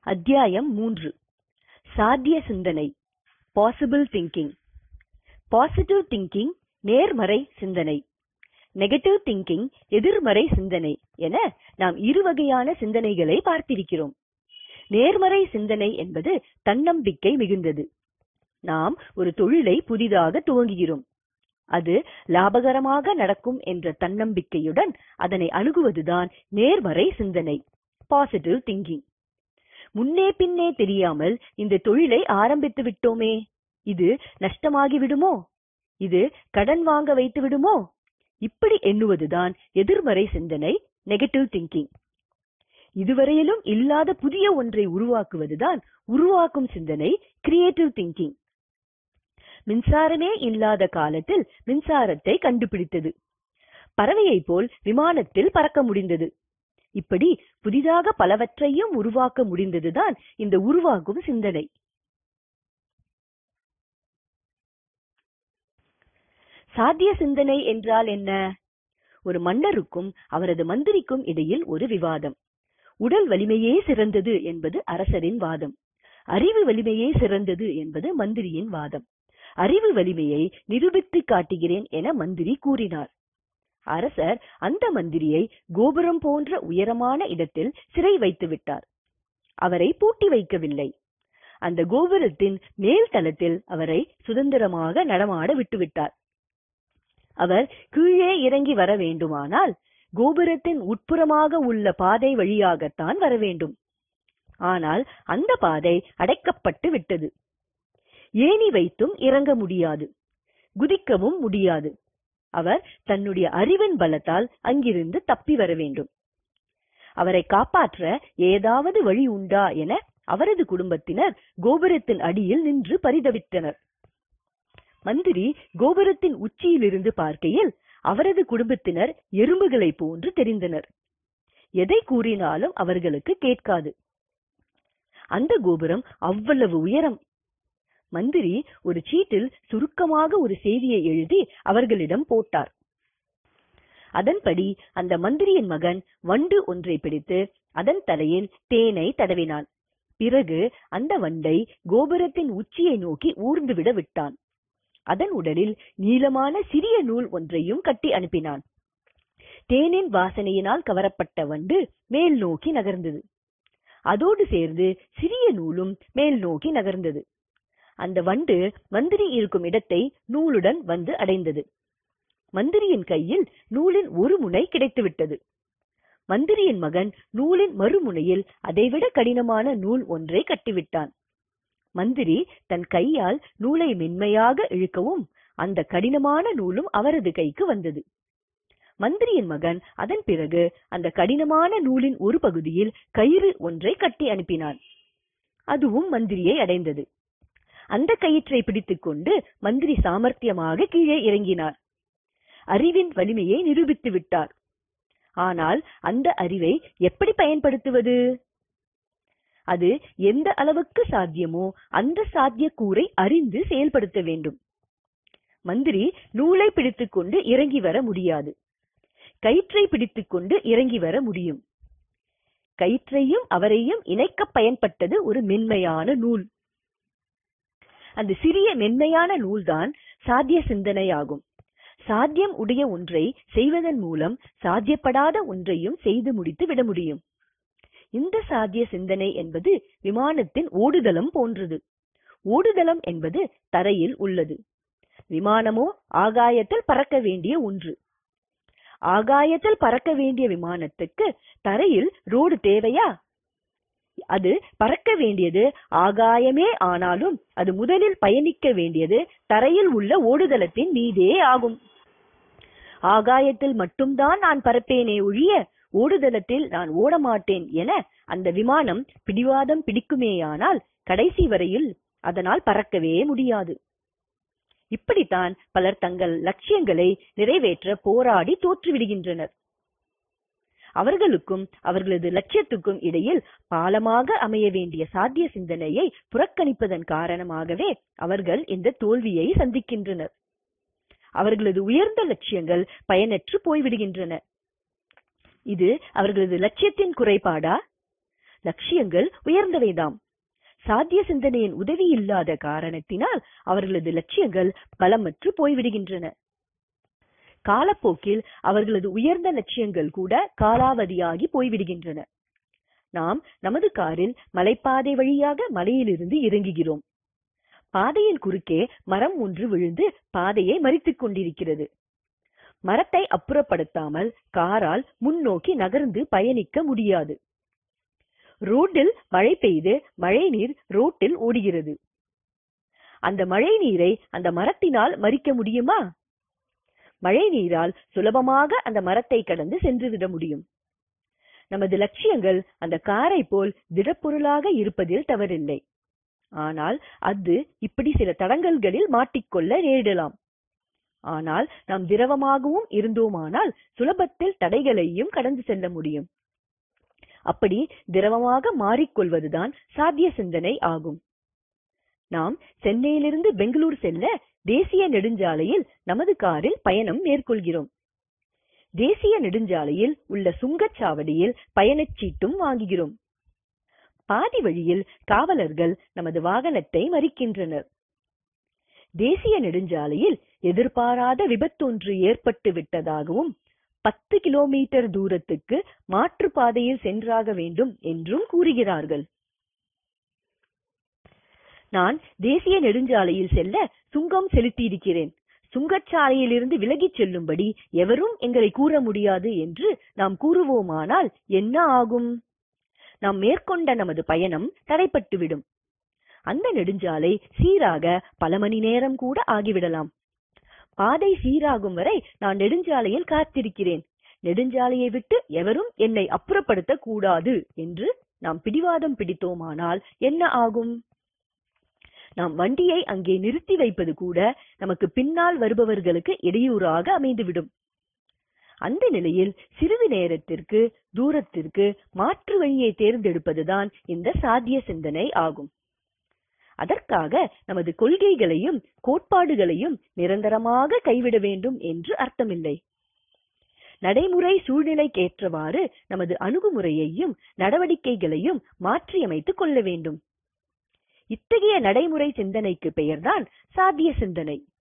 அத்தியாயம் மூன்று சாத்திய சிந்தனை பாசிபிள் திங்கிங் பாசிட்டிவ் திங்கிங் நேர்மறை சிந்தனை நெகட்டிவ் திங்கிங் எதிர்மறை சிந்தனை என நாம் இரு வகையான சிந்தனைகளை பார்த்திருக்கிறோம் நேர்மறை சிந்தனை என்பது தன்னம்பிக்கை மிகுந்தது நாம் ஒரு தொழிலை புதிதாக துவங்குகிறோம் அது லாபகரமாக நடக்கும் என்ற தன்னம்பிக்கையுடன் அதனை அணுகுவதுதான் நேர்மறை சிந்தனை பாசிட்டிவ் திங்கிங் முன்னே பின்னே தெரியாமல் இந்த தொழிலை ஆரம்பித்து விட்டோமே இது நஷ்டமாகி விடுமோ இது கடன் வாங்க வைத்து விடுமோ இப்படி எண்ணுவதுதான் எதிர்மறை சிந்தனை நெகட்டிவ் திங்கிங் இதுவரையிலும் இல்லாத புதிய ஒன்றை உருவாக்குவதுதான் உருவாக்கும் சிந்தனை கிரியேட்டிவ் திங்கிங் மின்சாரமே இல்லாத காலத்தில் மின்சாரத்தை கண்டுபிடித்தது பறவையைப் போல் விமானத்தில் பறக்க முடிந்தது இப்படி புதிதாக பலவற்றையும் உருவாக்க முடிந்ததுதான் இந்த உருவாக்கும் சிந்தனை சாத்திய சிந்தனை என்றால் என்ன ஒரு மன்னருக்கும் அவரது மந்திரிக்கும் இடையில் ஒரு விவாதம் உடல் வலிமையே சிறந்தது என்பது அரசரின் வாதம் அறிவு வலிமையே சிறந்தது என்பது மந்திரியின் வாதம் அறிவு வலிமையை நிரூபித்து காட்டுகிறேன் என மந்திரி கூறினார் அரசர் அந்த மந்திரியை கோபுரம் போன்ற உயரமான இடத்தில் சிறை வைத்து விட்டார் அவரை பூட்டி வைக்கவில்லை அந்த கோபுரத்தின் மேல் தளத்தில் அவரை சுதந்திரமாக நடமாட விட்டுவிட்டார் அவர் கீழே இறங்கி வர வேண்டுமானால் கோபுரத்தின் உட்புறமாக உள்ள பாதை வழியாகத்தான் வர வேண்டும் ஆனால் அந்த பாதை அடைக்கப்பட்டு விட்டது ஏணி வைத்தும் இறங்க முடியாது குதிக்கவும் முடியாது அவர் தன்னுடைய அறிவின் பலத்தால் அங்கிருந்து தப்பி வர வேண்டும் அவரை காப்பாற்ற ஏதாவது வழி உண்டா என அவரது குடும்பத்தினர் கோபுரத்தின் அடியில் நின்று பரிதவித்தனர் மந்திரி கோபுரத்தின் உச்சியிலிருந்து பார்க்கையில் அவரது குடும்பத்தினர் எறும்புகளை போன்று தெரிந்தனர் எதை கூறினாலும் அவர்களுக்கு கேட்காது அந்த கோபுரம் அவ்வளவு உயரம் மந்திரி ஒரு சீட்டில் சுருக்கமாக ஒரு செய்தியை எழுதி அவர்களிடம் போட்டார் அதன்படி அந்த மந்திரியின் மகன் வண்டு ஒன்றை பிடித்து அதன் தலையில் தேனை தடவினான் பிறகு அந்த வண்டை கோபுரத்தின் உச்சியை நோக்கி ஊர்ந்துவிட விட்டான் அதன் உடலில் நீளமான சிறிய நூல் ஒன்றையும் கட்டி அனுப்பினான் தேனின் வாசனையினால் கவரப்பட்ட வண்டு மேல் நோக்கி நகர்ந்தது அதோடு சேர்ந்து சிறிய நூலும் மேல் நோக்கி நகர்ந்தது அந்த வண்டு மந்திரி இருக்கும் இடத்தை நூலுடன் வந்து அடைந்தது மந்திரியின் கையில் நூலின் ஒரு முனை கிடைத்துவிட்டது மந்திரியின் மகன் நூலின் மறுமுனையில் அதைவிட கடினமான நூல் ஒன்றை கட்டிவிட்டான் மந்திரி தன் கையால் நூலை மென்மையாக இழுக்கவும் அந்த கடினமான நூலும் அவரது கைக்கு வந்தது மந்திரியின் மகன் அதன் பிறகு அந்த கடினமான நூலின் ஒரு பகுதியில் கயிறு ஒன்றை கட்டி அனுப்பினான் அதுவும் மந்திரியை அடைந்தது அந்த கயிற்றை பிடித்துக் கொண்டு மந்திரி சாமர்த்தியமாக கீழே இறங்கினார் அறிவின் வலிமையை நிரூபித்து விட்டார் ஆனால் அந்த அறிவை எப்படி பயன்படுத்துவது அது எந்த அளவுக்கு சாத்தியமோ அந்த சாத்தியக்கூறை அறிந்து செயல்படுத்த வேண்டும் மந்திரி நூலை பிடித்துக் கொண்டு இறங்கி வர முடியாது கயிற்றை பிடித்துக் கொண்டு இறங்கி வர முடியும் கயிற்றையும் அவரையும் இணைக்க பயன்பட்டது ஒரு மென்மையான நூல் அந்த சிறிய மென்மையான நூல்தான் சாத்திய சிந்தனையாகும் சாத்தியம் உடைய ஒன்றை செய்வதன் மூலம் சாத்தியப்படாத ஒன்றையும் செய்து முடித்து விட முடியும் இந்த சாத்திய சிந்தனை என்பது விமானத்தின் ஓடுதளம் போன்றது ஓடுதளம் என்பது தரையில் உள்ளது விமானமோ ஆகாயத்தில் பறக்க வேண்டிய ஒன்று ஆகாயத்தில் பறக்க வேண்டிய விமானத்துக்கு தரையில் ரோடு தேவையா அது பறக்க வேண்டியது ஆகாயமே ஆனாலும் அது முதலில் பயணிக்க வேண்டியது தரையில் உள்ள ஓடுதளத்தின் மீதே ஆகும் ஆகாயத்தில் மட்டும்தான் நான் பறப்பேனே ஒழிய ஓடுதளத்தில் நான் ஓடமாட்டேன் என அந்த விமானம் பிடிவாதம் பிடிக்குமேயானால் கடைசி வரையில் அதனால் பறக்கவே முடியாது இப்படித்தான் பலர் தங்கள் லட்சியங்களை நிறைவேற்ற போராடி தோற்றுவிடுகின்றனர் அவர்களுக்கும் அவர்களது லட்சியத்துக்கும் இடையில் பாலமாக அமைய வேண்டிய சாத்திய சிந்தனையை புறக்கணிப்பதன் காரணமாகவே அவர்கள் இந்த தோல்வியை சந்திக்கின்றனர் அவர்களது உயர்ந்த லட்சியங்கள் பயனற்று போய்விடுகின்றன இது அவர்களது லட்சியத்தின் குறைபாடா லட்சியங்கள் உயர்ந்தவைதாம் சாத்திய சிந்தனையின் உதவி இல்லாத காரணத்தினால் அவர்களது லட்சியங்கள் பலமற்று போய்விடுகின்றன காலப்போக்கில் அவர்களது உயர்ந்த லட்சியங்கள் கூட காலாவதியாகி போய்விடுகின்றன நாம் நமது காரில் மலைப்பாதை வழியாக மலையிலிருந்து இறங்குகிறோம் பாதையின் குறுக்கே மரம் ஒன்று விழுந்து பாதையை மறித்துக் கொண்டிருக்கிறது மரத்தை அப்புறப்படுத்தாமல் காரால் முன்னோக்கி நகர்ந்து பயணிக்க முடியாது ரோட்டில் மழை பெய்து மழை நீர் ரோட்டில் ஓடுகிறது அந்த மழை நீரை அந்த மரத்தினால் மறிக்க முடியுமா மழை நீரால் சுலபமாக அந்த மரத்தை கடந்து சென்றுவிட முடியும் நமது லட்சியங்கள் அந்த காரை போல் திடப்பொருளாக இருப்பதில் தவறில்லை ஆனால் அது இப்படி சில தடங்கல்களில் மாட்டிக்கொள்ள நேரிடலாம் ஆனால் நாம் திரவமாகவும் இருந்தோமானால் சுலபத்தில் தடைகளையும் கடந்து செல்ல முடியும் அப்படி திரவமாக மாறிக்கொள்வதுதான் சாத்திய சிந்தனை ஆகும் நாம் சென்னையிலிருந்து பெங்களூர் செல்ல தேசிய நெடுஞ்சாலையில் நமது காரில் பயணம் மேற்கொள்கிறோம் தேசிய நெடுஞ்சாலையில் உள்ள சுங்கச்சாவடியில் பயணச்சீட்டும் வாங்குகிறோம் பாதி வழியில் காவலர்கள் நமது வாகனத்தை மறிக்கின்றனர் தேசிய நெடுஞ்சாலையில் எதிர்பாராத விபத்தொன்று ஏற்பட்டு விட்டதாகவும் பத்து கிலோமீட்டர் தூரத்துக்கு மாற்றுப்பாதையில் சென்றாக வேண்டும் என்றும் கூறுகிறார்கள் நான் தேசிய நெடுஞ்சாலையில் செல்ல சுங்கம் செலுத்தியிருக்கிறேன் சுங்கச்சாலையிலிருந்து விலகிச் செல்லும்படி எவரும் எங்களை கூற முடியாது என்று நாம் கூறுவோமானால் என்ன ஆகும் நாம் மேற்கொண்ட நமது பயணம் தடைப்பட்டுவிடும் அந்த நெடுஞ்சாலை சீராக பல மணி நேரம் கூட ஆகிவிடலாம் பாதை சீராகும் வரை நான் நெடுஞ்சாலையில் காத்திருக்கிறேன் நெடுஞ்சாலையை விட்டு எவரும் என்னை அப்புறப்படுத்த கூடாது என்று நாம் பிடிவாதம் பிடித்தோமானால் என்ன ஆகும் நாம் வண்டியை அங்கே நிறுத்தி வைப்பது கூட நமக்கு பின்னால் வருபவர்களுக்கு இடையூறாக அமைந்துவிடும் அந்த நிலையில் சிறிது நேரத்திற்கு தூரத்திற்கு மாற்று வழியை தேர்ந்தெடுப்பதுதான் இந்த சாத்திய சிந்தனை ஆகும் அதற்காக நமது கொள்கைகளையும் கோட்பாடுகளையும் நிரந்தரமாக கைவிட வேண்டும் என்று அர்த்தமில்லை நடைமுறை சூழ்நிலைக்கேற்றவாறு நமது அணுகுமுறையையும் நடவடிக்கைகளையும் மாற்றியமைத்துக் கொள்ள வேண்டும் இத்தகைய நடைமுறை சிந்தனைக்கு பெயர்தான் சாத்திய சிந்தனை